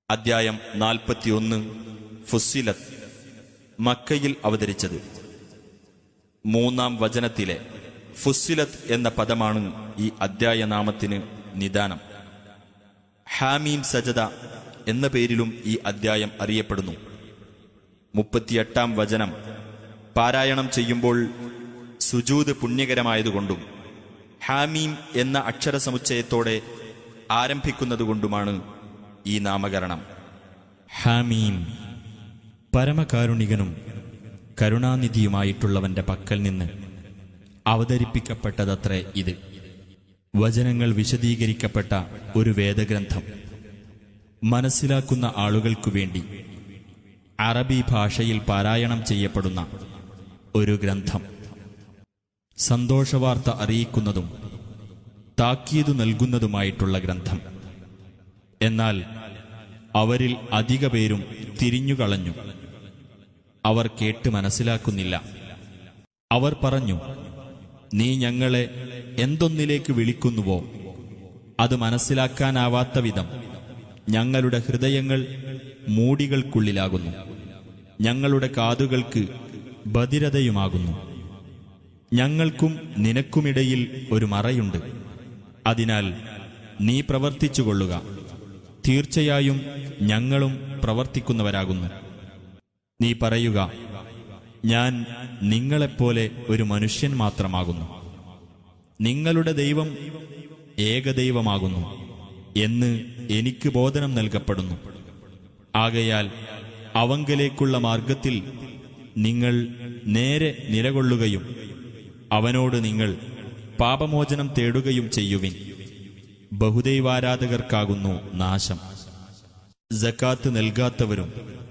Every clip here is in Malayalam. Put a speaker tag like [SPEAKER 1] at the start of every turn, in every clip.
[SPEAKER 1] അദ്ധ്യായം നാൽപ്പത്തിയൊന്ന് ഫുസ്സിലത്ത് മക്കയിൽ അവതരിച്ചത് മൂന്നാം വചനത്തിലെ ഫുസ്സിലത്ത് എന്ന പദമാണ് ഈ അദ്ധ്യായനാമത്തിന് നിദാനം ഹാമീം സജദ എന്ന പേരിലും ഈ അദ്ധ്യായം അറിയപ്പെടുന്നു മുപ്പത്തിയെട്ടാം വചനം പാരായണം ചെയ്യുമ്പോൾ സുജൂത് പുണ്യകരമായതുകൊണ്ടും ഹാമീം എന്ന അക്ഷരസമുച്ചയത്തോടെ ആരംഭിക്കുന്നതുകൊണ്ടുമാണ് ഈ നാമകരണം
[SPEAKER 2] ഹാമീം പരമകാരുണികനും കരുണാനിധിയുമായിട്ടുള്ളവന്റെ പക്കൽ നിന്ന് അവതരിപ്പിക്കപ്പെട്ടതത്രേ ഇത് വചനങ്ങൾ വിശദീകരിക്കപ്പെട്ട ഒരു വേദഗ്രന്ഥം മനസ്സിലാക്കുന്ന ആളുകൾക്കു വേണ്ടി അറബി ഭാഷയിൽ പാരായണം ചെയ്യപ്പെടുന്ന ഒരു ഗ്രന്ഥം സന്തോഷവാർത്ത അറിയിക്കുന്നതും താക്കീതു നൽകുന്നതുമായിട്ടുള്ള ഗ്രന്ഥം എന്നാൽ അവരിൽ അധിക പേരും തിരിഞ്ഞുകളഞ്ഞു അവർ കേട്ട് മനസ്സിലാക്കുന്നില്ല അവർ പറഞ്ഞു നീ ഞങ്ങളെ എന്തൊന്നിലേക്ക് വിളിക്കുന്നുവോ അത് മനസ്സിലാക്കാനാവാത്ത വിധം ഞങ്ങളുടെ ഹൃദയങ്ങൾ മൂടികൾക്കുള്ളിലാകുന്നു ഞങ്ങളുടെ കാതുകൾക്ക് ബധിരതയുമാകുന്നു ഞങ്ങൾക്കും നിനക്കുമിടയിൽ ഒരു മറയുണ്ട് അതിനാൽ നീ പ്രവർത്തിച്ചുകൊള്ളുക തീർച്ചയായും ഞങ്ങളും പ്രവർത്തിക്കുന്നവരാകുന്നു നീ പറയുക ഞാൻ നിങ്ങളെപ്പോലെ ഒരു മനുഷ്യൻ മാത്രമാകുന്നു നിങ്ങളുടെ ദൈവം ഏകദൈവമാകുന്നു എന്ന് എനിക്ക് ബോധനം നൽകപ്പെടുന്നു ആകയാൽ അവങ്കലേക്കുള്ള മാർഗത്തിൽ നിങ്ങൾ നേരെ നിലകൊള്ളുകയും അവനോട് നിങ്ങൾ പാപമോചനം തേടുകയും ചെയ്യുവിൻ ബഹുദൈവാരാധകർക്കാകുന്നു നാശം ജക്കാത്ത് നൽകാത്തവരും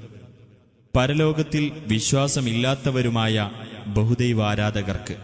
[SPEAKER 2] പരലോകത്തിൽ വിശ്വാസമില്ലാത്തവരുമായ ബഹുദൈവാരാധകർക്ക്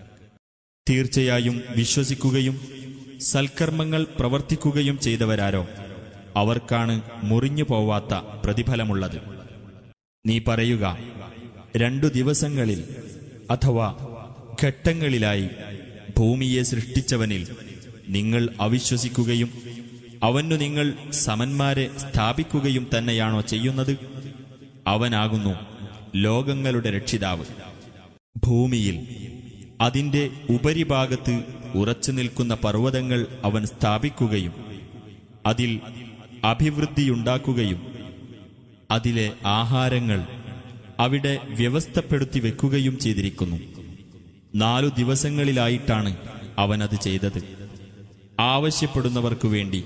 [SPEAKER 2] തീർച്ചയായും വിശ്വസിക്കുകയും സൽക്കർമ്മങ്ങൾ പ്രവർത്തിക്കുകയും ചെയ്തവരാരോ അവർക്കാണ് മുറിഞ്ഞു പോവാത്ത പ്രതിഫലമുള്ളത് നീ പറയുക രണ്ടു ദിവസങ്ങളിൽ അഥവാ ഘട്ടങ്ങളിലായി ഭൂമിയെ സൃഷ്ടിച്ചവനിൽ നിങ്ങൾ അവിശ്വസിക്കുകയും അവനു നിങ്ങൾ സമന്മാരെ സ്ഥാപിക്കുകയും തന്നെയാണോ ചെയ്യുന്നത് അവനാകുന്നു ലോകങ്ങളുടെ രക്ഷിതാവ് ഭൂമിയിൽ അതിന്റെ ഉപരിഭാഗത്ത് ഉറച്ചു നിൽക്കുന്ന പർവ്വതങ്ങൾ അവൻ സ്ഥാപിക്കുകയും അതിൽ അഭിവൃദ്ധിയുണ്ടാക്കുകയും അതിലെ ആഹാരങ്ങൾ അവിടെ വ്യവസ്ഥപ്പെടുത്തി വെക്കുകയും ചെയ്തിരിക്കുന്നു നാലു ദിവസങ്ങളിലായിട്ടാണ് അവനത് ചെയ്തത് ആവശ്യപ്പെടുന്നവർക്കു വേണ്ടി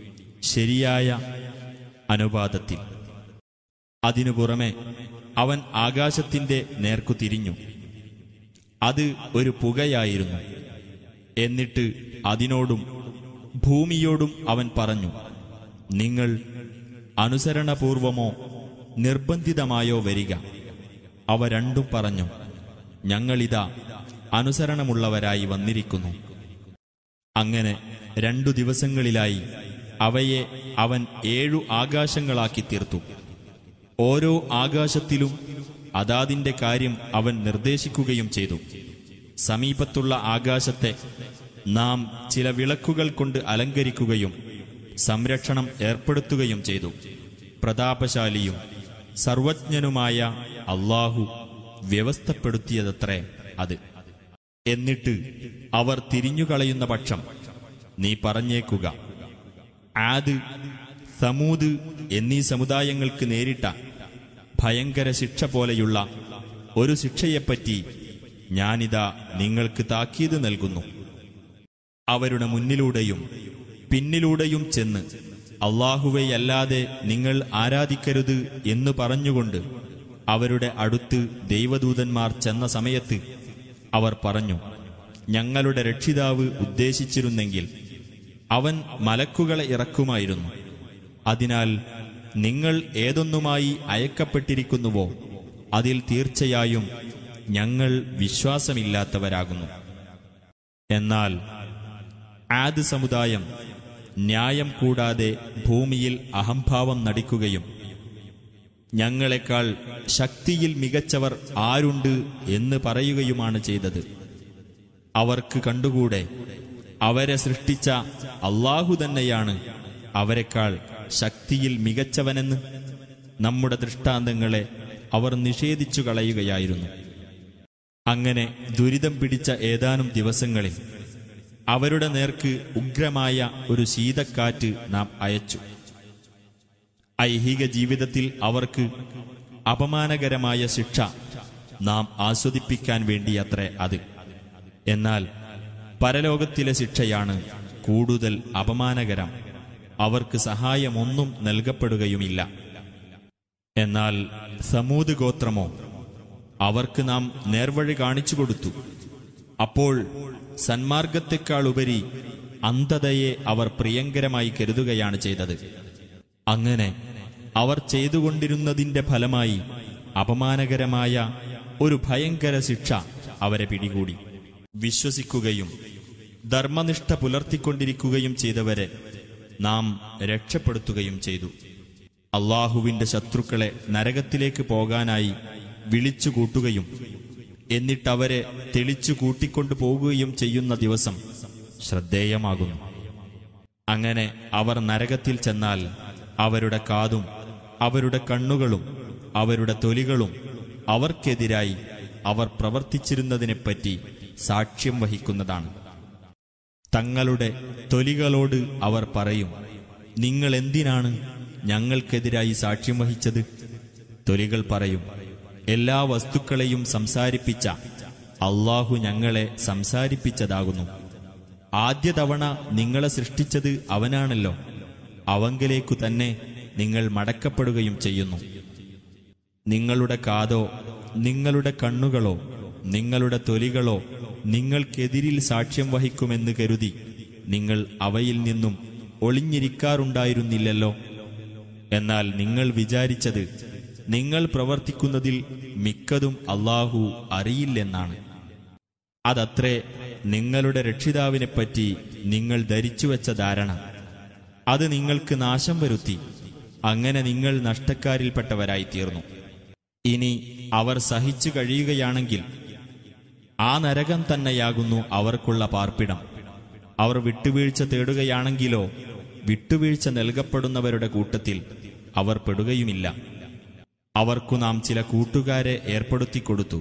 [SPEAKER 2] ശരിയായ അനുപാതത്തിൽ അതിനു പുറമെ അവൻ ആകാശത്തിന്റെ നേർക്കു തിരിഞ്ഞു അത് ഒരു പുകയായിരുന്നു എന്നിട്ട് അതിനോടും ഭൂമിയോടും അവൻ പറഞ്ഞു നിങ്ങൾ അനുസരണപൂർവമോ നിർബന്ധിതമായോ വരിക അവ രണ്ടും പറഞ്ഞു ഞങ്ങളിതാ അനുസരണമുള്ളവരായി വന്നിരിക്കുന്നു അങ്ങനെ രണ്ടു ദിവസങ്ങളിലായി അവയെ അവൻ ഏഴു ആകാശങ്ങളാക്കി തീർത്തു ഓരോ ആകാശത്തിലും അതാതിന്റെ കാര്യം അവൻ നിർദ്ദേശിക്കുകയും ചെയ്തു സമീപത്തുള്ള ആകാശത്തെ നാം ചില വിളക്കുകൾ കൊണ്ട് അലങ്കരിക്കുകയും സംരക്ഷണം ഏർപ്പെടുത്തുകയും ചെയ്തു പ്രതാപശാലിയും സർവജ്ഞനുമായ അള്ളാഹു വ്യവസ്ഥപ്പെടുത്തിയതത്രേ അത് എന്നിട്ട് അവർ തിരിഞ്ഞുകളയുന്ന പക്ഷം നീ പറഞ്ഞേക്കുക ആദ് സമൂത് എന്നീ സമുദായങ്ങൾക്ക് നേരിട്ട ഭയങ്കര ശിക്ഷ പോലെയുള്ള ഒരു ശിക്ഷയെപ്പറ്റി ഞാനിതാ നിങ്ങൾക്ക് താക്കീത് നൽകുന്നു അവരുടെ മുന്നിലൂടെയും പിന്നിലൂടെയും ചെന്ന് അള്ളാഹുവെയല്ലാതെ നിങ്ങൾ ആരാധിക്കരുത് എന്ന് പറഞ്ഞുകൊണ്ട് അവരുടെ അടുത്ത് ദൈവദൂതന്മാർ ചെന്ന സമയത്ത് അവർ പറഞ്ഞു ഞങ്ങളുടെ രക്ഷിതാവ് ഉദ്ദേശിച്ചിരുന്നെങ്കിൽ അവൻ മലക്കുകളെ ഇറക്കുമായിരുന്നു അതിനാൽ നിങ്ങൾ ഏതൊന്നുമായി അയക്കപ്പെട്ടിരിക്കുന്നുവോ അതിൽ തീർച്ചയായും ഞങ്ങൾ വിശ്വാസമില്ലാത്തവരാകുന്നു എന്നാൽ ആദ് സമുദായം ന്യായം കൂടാതെ ഭൂമിയിൽ അഹംഭാവം നടിക്കുകയും ഞങ്ങളെക്കാൾ ശക്തിയിൽ മികച്ചവർ ആരുണ്ട് എന്ന് പറയുകയുമാണ് ചെയ്തത് അവർക്ക് കണ്ടുകൂടെ അവരെ സൃഷ്ടിച്ച അള്ളാഹു തന്നെയാണ് അവരെക്കാൾ ശക്തിയിൽ മികച്ചവനെന്ന് നമ്മുടെ ദൃഷ്ടാന്തങ്ങളെ അവർ നിഷേധിച്ചു കളയുകയായിരുന്നു അങ്ങനെ ദുരിതം പിടിച്ച ഏതാനും ദിവസങ്ങളിൽ അവരുടെ നേർക്ക് ഉഗ്രമായ ഒരു ശീതക്കാറ്റ് നാം അയച്ചു ഐഹിക ജീവിതത്തിൽ അവർക്ക് അപമാനകരമായ ശിക്ഷ നാം ആസ്വദിപ്പിക്കാൻ വേണ്ടിയത്രേ അത് എന്നാൽ പരലോകത്തിലെ ശിക്ഷയാണ് കൂടുതൽ അപമാനകരം അവർക്ക് സഹായമൊന്നും നൽകപ്പെടുകയുമില്ല എന്നാൽ സമൂത് ഗോത്രമോ അവർക്ക് നാം നേർവഴി കാണിച്ചു കൊടുത്തു അപ്പോൾ സന്മാർഗത്തെക്കാളുപരി അന്ധതയെ അവർ പ്രിയങ്കരമായി കരുതുകയാണ് ചെയ്തത് അങ്ങനെ അവർ ചെയ്തുകൊണ്ടിരുന്നതിന്റെ ഫലമായി അപമാനകരമായ ഒരു ഭയങ്കര ശിക്ഷ അവരെ പിടികൂടി വിശ്വസിക്കുകയും ധർമ്മനിഷ്ഠ പുലർത്തിക്കൊണ്ടിരിക്കുകയും ചെയ്തവരെ നാം രക്ഷപ്പെടുത്തുകയും ചെയ്തു അള്ളാഹുവിന്റെ ശത്രുക്കളെ നരകത്തിലേക്ക് പോകാനായി വിളിച്ചു കൂട്ടുകയും എന്നിട്ടവരെ തെളിച്ചു കൂട്ടിക്കൊണ്ടു പോകുകയും ചെയ്യുന്ന ദിവസം ശ്രദ്ധേയമാകുന്നു അങ്ങനെ അവർ നരകത്തിൽ ചെന്നാൽ അവരുടെ കാതും അവരുടെ കണ്ണുകളും അവരുടെ തൊലികളും അവർക്കെതിരായി അവർ പ്രവർത്തിച്ചിരുന്നതിനെപ്പറ്റി സാക്ഷ്യം വഹിക്കുന്നതാണ് തങ്ങളുടെ തൊലികളോട് അവർ പറയും നിങ്ങൾ എന്തിനാണ് ഞങ്ങൾക്കെതിരായി സാക്ഷ്യം വഹിച്ചത് തൊലികൾ പറയും എല്ലാ വസ്തുക്കളെയും സംസാരിപ്പിച്ച അള്ളാഹു ഞങ്ങളെ സംസാരിപ്പിച്ചതാകുന്നു ആദ്യ തവണ നിങ്ങളെ സൃഷ്ടിച്ചത് അവനാണല്ലോ അവങ്കലേക്കു തന്നെ നിങ്ങൾ മടക്കപ്പെടുകയും ചെയ്യുന്നു നിങ്ങളുടെ കാതോ നിങ്ങളുടെ കണ്ണുകളോ നിങ്ങളുടെ തൊലികളോ നിങ്ങൾക്കെതിരിൽ സാക്ഷ്യം വഹിക്കുമെന്ന് കരുതി നിങ്ങൾ അവയിൽ നിന്നും ഒളിഞ്ഞിരിക്കാറുണ്ടായിരുന്നില്ലല്ലോ എന്നാൽ നിങ്ങൾ വിചാരിച്ചത് നിങ്ങൾ പ്രവർത്തിക്കുന്നതിൽ മിക്കതും അള്ളാഹു അറിയില്ലെന്നാണ് അതത്രേ നിങ്ങളുടെ രക്ഷിതാവിനെപ്പറ്റി നിങ്ങൾ ധരിച്ചുവെച്ച ധാരണ അത് നിങ്ങൾക്ക് നാശം വരുത്തി അങ്ങനെ നിങ്ങൾ നഷ്ടക്കാരിൽപ്പെട്ടവരായി തീർന്നു ഇനി അവർ സഹിച്ചു കഴിയുകയാണെങ്കിൽ ആ നരകം തന്നെയാകുന്നു അവർക്കുള്ള പാർപ്പിടം അവർ വിട്ടുവീഴ്ച തേടുകയാണെങ്കിലോ വിട്ടുവീഴ്ച നൽകപ്പെടുന്നവരുടെ കൂട്ടത്തിൽ അവർ പെടുകയുമില്ല അവർക്കു നാം ചില കൂട്ടുകാരെ ഏർപ്പെടുത്തിക്കൊടുത്തു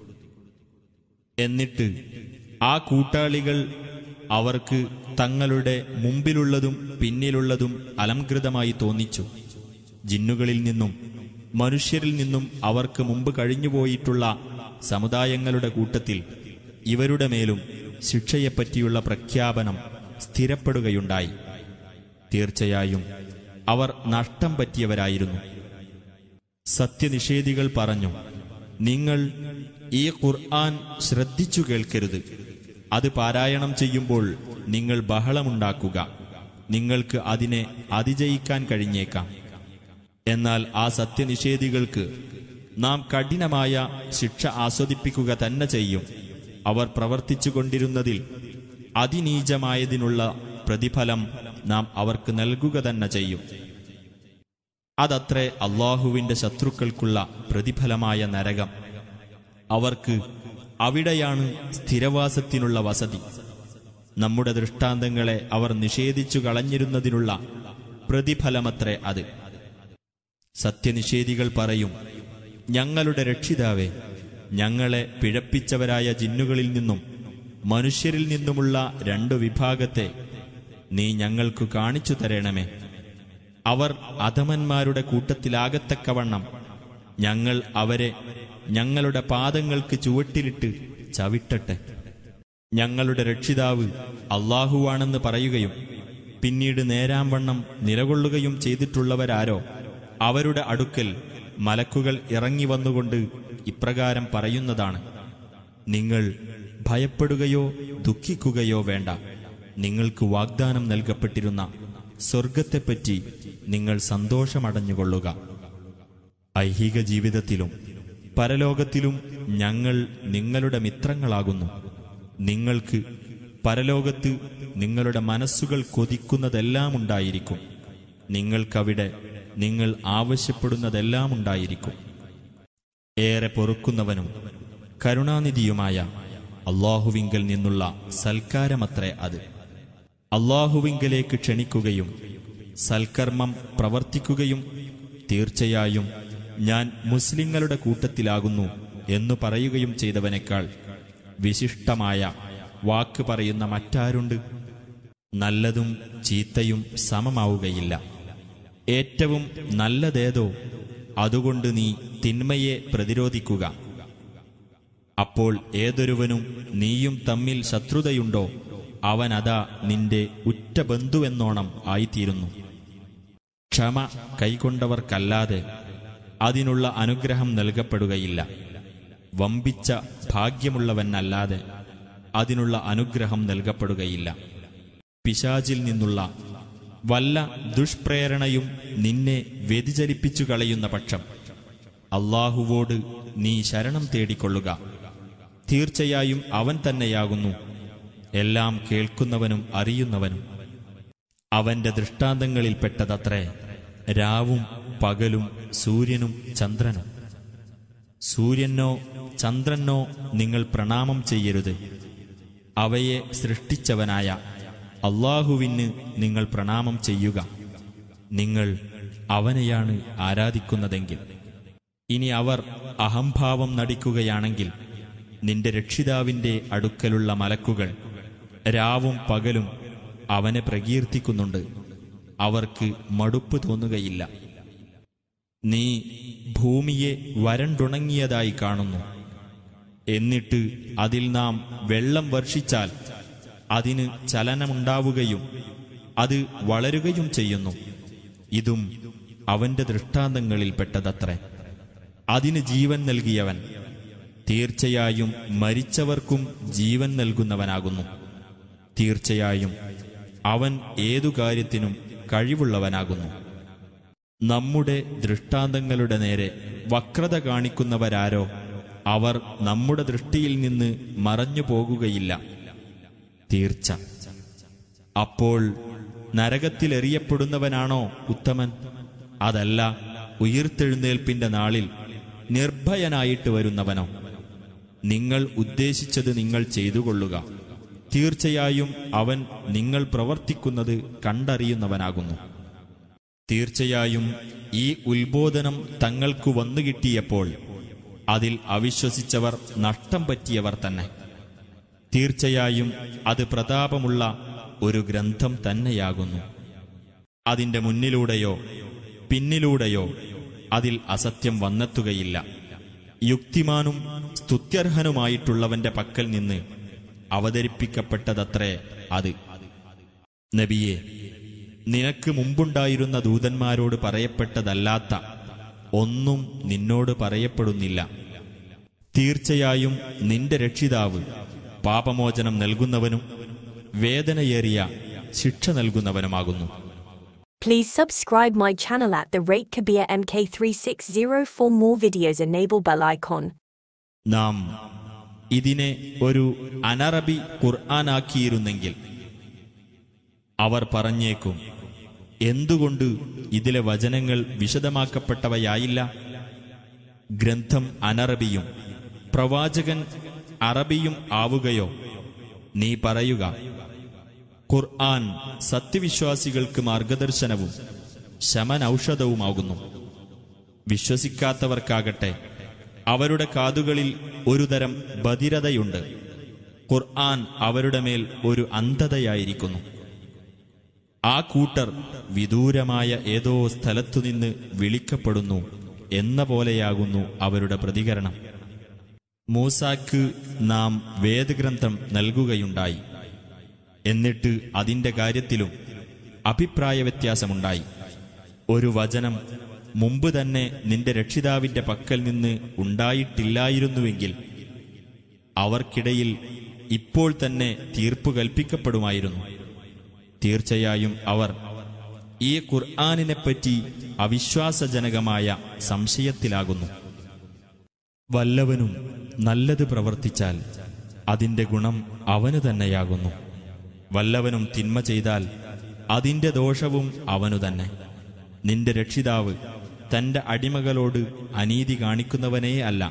[SPEAKER 2] എന്നിട്ട് ആ കൂട്ടാളികൾ അവർക്ക് തങ്ങളുടെ മുമ്പിലുള്ളതും പിന്നിലുള്ളതും അലംകൃതമായി തോന്നിച്ചു ജിന്നുകളിൽ നിന്നും മനുഷ്യരിൽ നിന്നും അവർക്ക് മുമ്പ് കഴിഞ്ഞുപോയിട്ടുള്ള സമുദായങ്ങളുടെ കൂട്ടത്തിൽ ഇവരുടെ മേലും ശിക്ഷയെപ്പറ്റിയുള്ള പ്രഖ്യാപനം സ്ഥിരപ്പെടുകയുണ്ടായി തീർച്ചയായും അവർ നഷ്ടം പറ്റിയവരായിരുന്നു സത്യനിഷേധികൾ പറഞ്ഞു നിങ്ങൾ ഈ ഖുർആൻ ശ്രദ്ധിച്ചു കേൾക്കരുത് അത് പാരായണം ചെയ്യുമ്പോൾ നിങ്ങൾ ബഹളമുണ്ടാക്കുക നിങ്ങൾക്ക് അതിനെ അതിജയിക്കാൻ കഴിഞ്ഞേക്കാം എന്നാൽ ആ സത്യനിഷേധികൾക്ക് നാം കഠിനമായ ശിക്ഷ ആസ്വദിപ്പിക്കുക തന്നെ ചെയ്യും അവർ പ്രവർത്തിച്ചു കൊണ്ടിരുന്നതിൽ അതിനീചമായതിനുള്ള പ്രതിഫലം നാം അവർക്ക് നൽകുക തന്നെ ചെയ്യും അതത്രേ അള്ളാഹുവിന്റെ ശത്രുക്കൾക്കുള്ള പ്രതിഫലമായ നരകം അവർക്ക് അവിടെയാണ് സ്ഥിരവാസത്തിനുള്ള വസതി നമ്മുടെ ദൃഷ്ടാന്തങ്ങളെ അവർ നിഷേധിച്ചു കളഞ്ഞിരുന്നതിനുള്ള പ്രതിഫലമത്രേ അത് സത്യനിഷേധികൾ പറയും ഞങ്ങളുടെ രക്ഷിതാവേ ഞങ്ങളെ പിഴപ്പിച്ചവരായ ജിന്നുകളിൽ നിന്നും മനുഷ്യരിൽ നിന്നുമുള്ള രണ്ടു വിഭാഗത്തെ നീ ഞങ്ങൾക്കു കാണിച്ചു തരണമേ അവർ അധമന്മാരുടെ കൂട്ടത്തിലാകത്തക്കവണ്ണം ഞങ്ങൾ അവരെ ഞങ്ങളുടെ പാദങ്ങൾക്ക് ചുവട്ടിലിട്ട് ചവിട്ടട്ടെ ഞങ്ങളുടെ രക്ഷിതാവ് അള്ളാഹുവാണെന്ന് പറയുകയും പിന്നീട് നേരാംവണ്ണം നിലകൊള്ളുകയും ചെയ്തിട്ടുള്ളവരാരോ അവരുടെ അടുക്കൽ മലക്കുകൾ ഇറങ്ങി വന്നുകൊണ്ട് ഇപ്രകാരം പറയുന്നതാണ് നിങ്ങൾ ഭയപ്പെടുകയോ ദുഃഖിക്കുകയോ വേണ്ട നിങ്ങൾക്ക് വാഗ്ദാനം നൽകപ്പെട്ടിരുന്ന സ്വർഗത്തെപ്പറ്റി നിങ്ങൾ സന്തോഷമടഞ്ഞുകൊള്ളുക ഐഹിക ജീവിതത്തിലും പരലോകത്തിലും ഞങ്ങൾ നിങ്ങളുടെ മിത്രങ്ങളാകുന്നു നിങ്ങൾക്ക് പരലോകത്ത് നിങ്ങളുടെ മനസ്സുകൾ കൊതിക്കുന്നതെല്ലാം ഉണ്ടായിരിക്കും നിങ്ങൾക്കവിടെ നിങ്ങൾ ആവശ്യപ്പെടുന്നതെല്ലാം ഉണ്ടായിരിക്കും ഏറെ പൊറുക്കുന്നവനും കരുണാനിധിയുമായ അള്ളാഹുവിങ്കൽ നിന്നുള്ള സൽക്കാരമത്രേ അത് അള്ളാഹുവിങ്കലേക്ക് ക്ഷണിക്കുകയും സൽക്കർമ്മം പ്രവർത്തിക്കുകയും തീർച്ചയായും ഞാൻ മുസ്ലിങ്ങളുടെ കൂട്ടത്തിലാകുന്നു എന്നു പറയുകയും ചെയ്തവനേക്കാൾ വിശിഷ്ടമായ വാക്ക് പറയുന്ന മറ്റാരുണ്ട് നല്ലതും ചീത്തയും സമമാവുകയില്ല ഏറ്റവും നല്ലതേതോ അതുകൊണ്ട് നീ തിന്മയെ പ്രതിരോധിക്കുക അപ്പോൾ ഏതൊരുവനും നീയും തമ്മിൽ ശത്രുതയുണ്ടോ അവനതാ നിന്റെ ഉറ്റ ബന്ധുവെന്നോണം ആയിത്തീരുന്നു ക്ഷമ കൈക്കൊണ്ടവർക്കല്ലാതെ അതിനുള്ള അനുഗ്രഹം നൽകപ്പെടുകയില്ല വമ്പിച്ച ഭാഗ്യമുള്ളവനല്ലാതെ അതിനുള്ള അനുഗ്രഹം നൽകപ്പെടുകയില്ല പിശാചിൽ നിന്നുള്ള വല്ല ദുഷ്പ്രേരണയും നിന്നെ വ്യതിചലിപ്പിച്ചു കളയുന്ന പക്ഷം അള്ളാഹുവോട് നീ ശരണം തേടിക്കൊള്ളുക തീർച്ചയായും അവൻ തന്നെയാകുന്നു എല്ലാം കേൾക്കുന്നവനും അറിയുന്നവനും അവന്റെ ദൃഷ്ടാന്തങ്ങളിൽപ്പെട്ടതത്രേ രാവും പകലും സൂര്യനും ചന്ദ്രനും സൂര്യനോ ചന്ദ്രനോ നിങ്ങൾ പ്രണാമം ചെയ്യരുത് അവയെ സൃഷ്ടിച്ചവനായ അള്ളാഹുവിന് നിങ്ങൾ പ്രണാമം ചെയ്യുക നിങ്ങൾ അവനെയാണ് ആരാധിക്കുന്നതെങ്കിൽ ഇനി അവർ അഹംഭാവം നടിക്കുകയാണെങ്കിൽ നിന്റെ രക്ഷിതാവിന്റെ അടുക്കലുള്ള മലക്കുകൾ രാവും പകലും അവനെ പ്രകീർത്തിക്കുന്നുണ്ട് അവർക്ക് മടുപ്പ് തോന്നുകയില്ല നീ ഭൂമിയെ വരണ്ടുണങ്ങിയതായി കാണുന്നു എന്നിട്ട് അതിൽ നാം വെള്ളം വർഷിച്ചാൽ അതിന് ചലനമുണ്ടാവുകയും അത് വളരുകയും ചെയ്യുന്നു ഇതും അവന്റെ ദൃഷ്ടാന്തങ്ങളിൽപ്പെട്ടതത്രേ അതിന് ജീവൻ നൽകിയവൻ തീർച്ചയായും മരിച്ചവർക്കും ജീവൻ നൽകുന്നവനാകുന്നു തീർച്ചയായും അവൻ ഏതു കാര്യത്തിനും കഴിവുള്ളവനാകുന്നു നമ്മുടെ ദൃഷ്ടാന്തങ്ങളുടെ നേരെ വക്രത കാണിക്കുന്നവരാരോ അവർ നമ്മുടെ ദൃഷ്ടിയിൽ നിന്ന് മറഞ്ഞു പോകുകയില്ല തീർച്ച അപ്പോൾ നരകത്തിലെറിയപ്പെടുന്നവനാണോ ഉത്തമൻ അതല്ല ഉയിർത്തെഴുന്നേൽപ്പിന്റെ നാളിൽ നിർഭയനായിട്ട് വരുന്നവനോ നിങ്ങൾ ഉദ്ദേശിച്ചത് നിങ്ങൾ ചെയ്തുകൊള്ളുക തീർച്ചയായും അവൻ നിങ്ങൾ പ്രവർത്തിക്കുന്നത് കണ്ടറിയുന്നവനാകുന്നു തീർച്ചയായും ഈ ഉത്ബോധനം തങ്ങൾക്കു വന്നുകിട്ടിയപ്പോൾ അതിൽ അവിശ്വസിച്ചവർ നഷ്ടം പറ്റിയവർ തന്നെ തീർച്ചയായും അത് പ്രതാപമുള്ള ഒരു ഗ്രന്ഥം തന്നെയാകുന്നു അതിന്റെ മുന്നിലൂടെയോ പിന്നിലൂടെയോ അതിൽ അസത്യം വന്നെത്തുകയില്ല യുക്തിമാനും സ്തുത്യർഹനുമായിട്ടുള്ളവന്റെ പക്കൽ നിന്ന് അവതരിപ്പിക്കപ്പെട്ടതത്രേ അത് നബിയെ നിനക്ക് മുമ്പുണ്ടായിരുന്ന ദൂതന്മാരോട് പറയപ്പെട്ടതല്ലാത്ത ഒന്നും നിന്നോട് പറയപ്പെടുന്നില്ല തീർച്ചയായും നിന്റെ രക്ഷിതാവ് പാപമോചനം നൽകുന്നവനും വേദനയേറിയ ശിക്ഷ നൽകുന്നവനുമാകുന്നു
[SPEAKER 3] Please subscribe my channel at the rate Kabir MK360 for more videos. Enable bell icon.
[SPEAKER 2] നാം ഇതിനെ ഒരു അനറബി ഖുർആനാക്കിയിരുന്നെങ്കിൽ അവർ പറഞ്ഞേക്കും എന്തുകൊണ്ട് ഇതിലെ വചനങ്ങൾ വിശദമാക്കപ്പെട്ടവയായില്ല ഗ്രന്ഥം അനറബിയും പ്രവാചകൻ അറബിയും ആവുകയോ നീ പറയുക ഖുർആൻ സത്യവിശ്വാസികൾക്ക് മാർഗദർശനവും ശമനൌഷധവുമാകുന്നു വിശ്വസിക്കാത്തവർക്കാകട്ടെ അവരുടെ കാതുകളിൽ ഒരു തരം ബധിരതയുണ്ട് ഖുർആൻ അവരുടെ മേൽ ഒരു അന്ധതയായിരിക്കുന്നു ആ കൂട്ടർ വിദൂരമായ ഏതോ സ്ഥലത്തുനിന്ന് വിളിക്കപ്പെടുന്നു എന്ന പോലെയാകുന്നു അവരുടെ പ്രതികരണം മൂസാക്ക് നാം വേദഗ്രന്ഥം നൽകുകയുണ്ടായി എന്നിട്ട് അതിന്റെ കാര്യത്തിലും അഭിപ്രായ വ്യത്യാസമുണ്ടായി ഒരു വചനം മുമ്പ് തന്നെ നിന്റെ രക്ഷിതാവിന്റെ പക്കൽ നിന്ന് ഉണ്ടായിട്ടില്ലായിരുന്നുവെങ്കിൽ അവർക്കിടയിൽ ഇപ്പോൾ തന്നെ തീർപ്പ് കൽപ്പിക്കപ്പെടുമായിരുന്നു തീർച്ചയായും അവർ ഈ ഖുർആാനിനെപ്പറ്റി അവിശ്വാസജനകമായ സംശയത്തിലാകുന്നു വല്ലവനും നല്ലത് പ്രവർത്തിച്ചാൽ അതിന്റെ ഗുണം അവനു തന്നെയാകുന്നു വല്ലവനും തിന്മ ചെയ്താൽ അതിന്റെ ദോഷവും അവനു തന്നെ നിന്റെ രക്ഷിതാവ് തന്റെ അടിമകളോട് അനീതി കാണിക്കുന്നവനേ അല്ല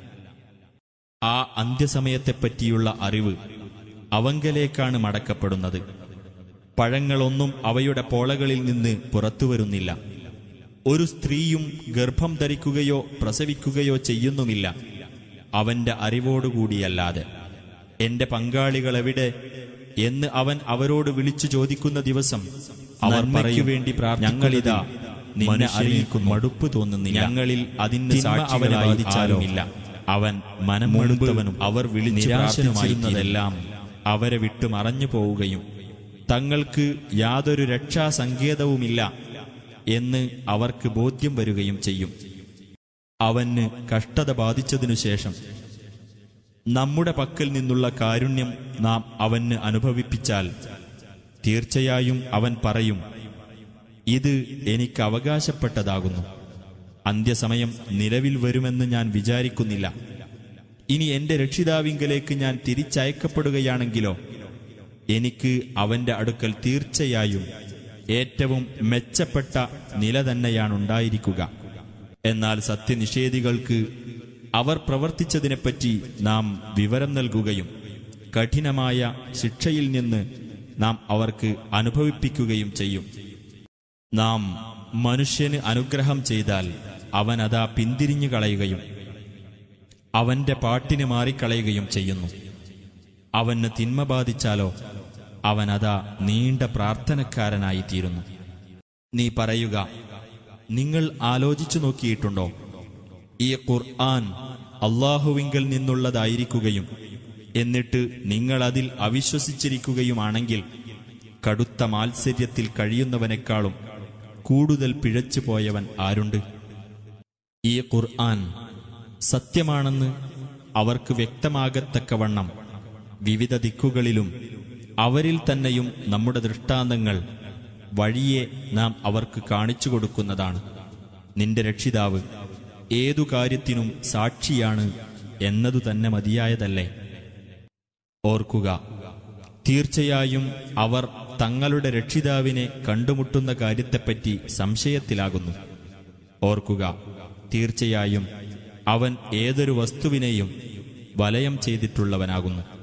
[SPEAKER 2] ആ അന്ത്യസമയത്തെപ്പറ്റിയുള്ള അറിവ് അവങ്കലേക്കാണ് മടക്കപ്പെടുന്നത് പഴങ്ങളൊന്നും അവയുടെ പോളകളിൽ നിന്ന് പുറത്തുവരുന്നില്ല ഒരു സ്ത്രീയും ഗർഭം ധരിക്കുകയോ പ്രസവിക്കുകയോ ചെയ്യുന്നുമില്ല അവന്റെ അറിവോടുകൂടിയല്ലാതെ എന്റെ പങ്കാളികളെവിടെ എന്ന് അവൻ അവരോട് വിളിച്ചു ചോദിക്കുന്ന ദിവസം അവർ
[SPEAKER 1] നന്മയ്ക്കു
[SPEAKER 2] പറയും
[SPEAKER 1] വേണ്ടി
[SPEAKER 2] ഞങ്ങളിതാ നിന്നെ
[SPEAKER 1] മനുഷ്യന്
[SPEAKER 2] അറിയിക്കുന്നു
[SPEAKER 1] മടുപ്പ് തോന്നുന്നില്ല.
[SPEAKER 2] ഞങ്ങളിൽ അതിന്
[SPEAKER 1] തിന്മ അവനെ
[SPEAKER 2] സാക്ഷികളായി
[SPEAKER 1] ബാധിച്ചാലോ?
[SPEAKER 2] ആരുമില്ല അവൻ
[SPEAKER 1] മുൻപ്
[SPEAKER 2] മനമുഴുത്തവനും അവർ വിളിച്ചു
[SPEAKER 1] നിരാശനുമായിരുന്നതെല്ലാം
[SPEAKER 2] പ്രാർത്ഥിച്ചിരുന്നതെല്ലാം അവരെ വിട്ടു മറഞ്ഞു പോവുകയും തങ്ങൾക്ക് യാതൊരു രക്ഷാസങ്കേതവുമില്ല എന്ന് അവർക്ക് ബോധ്യം വരികയും ചെയ്യും അവന് കഷ്ടത ബാധിച്ചതിനു ശേഷം നമ്മുടെ പക്കൽ നിന്നുള്ള കാരുണ്യം നാം അവന് അനുഭവിപ്പിച്ചാൽ തീർച്ചയായും അവൻ പറയും ഇത് എനിക്ക് അവകാശപ്പെട്ടതാകുന്നു അന്ത്യസമയം നിലവിൽ വരുമെന്ന് ഞാൻ വിചാരിക്കുന്നില്ല ഇനി എന്റെ രക്ഷിതാവിങ്കലേക്ക് ഞാൻ തിരിച്ചയക്കപ്പെടുകയാണെങ്കിലോ എനിക്ക് അവന്റെ അടുക്കൽ തീർച്ചയായും ഏറ്റവും മെച്ചപ്പെട്ട നില തന്നെയാണുണ്ടായിരിക്കുക എന്നാൽ സത്യനിഷേധികൾക്ക് അവർ പ്രവർത്തിച്ചതിനെപ്പറ്റി നാം വിവരം നൽകുകയും കഠിനമായ ശിക്ഷയിൽ നിന്ന് നാം അവർക്ക് അനുഭവിപ്പിക്കുകയും ചെയ്യും നാം മനുഷ്യന് അനുഗ്രഹം ചെയ്താൽ അവനതാ പിന്തിരിഞ്ഞു കളയുകയും അവന്റെ പാട്ടിന് മാറിക്കളയുകയും ചെയ്യുന്നു അവന് തിന്മ ബാധിച്ചാലോ അവനതാ നീണ്ട പ്രാർത്ഥനക്കാരനായി തീരുന്നു നീ പറയുക നിങ്ങൾ ആലോചിച്ചു നോക്കിയിട്ടുണ്ടോ ഈ ഖുർആൻ അള്ളാഹുവിങ്കൽ നിന്നുള്ളതായിരിക്കുകയും എന്നിട്ട് നിങ്ങൾ അതിൽ അവിശ്വസിച്ചിരിക്കുകയുമാണെങ്കിൽ കടുത്ത മാത്സര്യത്തിൽ കഴിയുന്നവനേക്കാളും കൂടുതൽ പിഴച്ചു പോയവൻ ആരുണ്ട് ഈ ഖുർആൻ സത്യമാണെന്ന് അവർക്ക് വ്യക്തമാകത്തക്കവണ്ണം വിവിധ ദിക്കുകളിലും അവരിൽ തന്നെയും നമ്മുടെ ദൃഷ്ടാന്തങ്ങൾ വഴിയെ നാം അവർക്ക് കാണിച്ചു കൊടുക്കുന്നതാണ് നിന്റെ രക്ഷിതാവ് ഏതു കാര്യത്തിനും സാക്ഷിയാണ് എന്നതു തന്നെ മതിയായതല്ലേ ഓർക്കുക തീർച്ചയായും അവർ തങ്ങളുടെ രക്ഷിതാവിനെ കണ്ടുമുട്ടുന്ന കാര്യത്തെപ്പറ്റി സംശയത്തിലാകുന്നു ഓർക്കുക തീർച്ചയായും അവൻ ഏതൊരു വസ്തുവിനെയും വലയം ചെയ്തിട്ടുള്ളവനാകുന്നു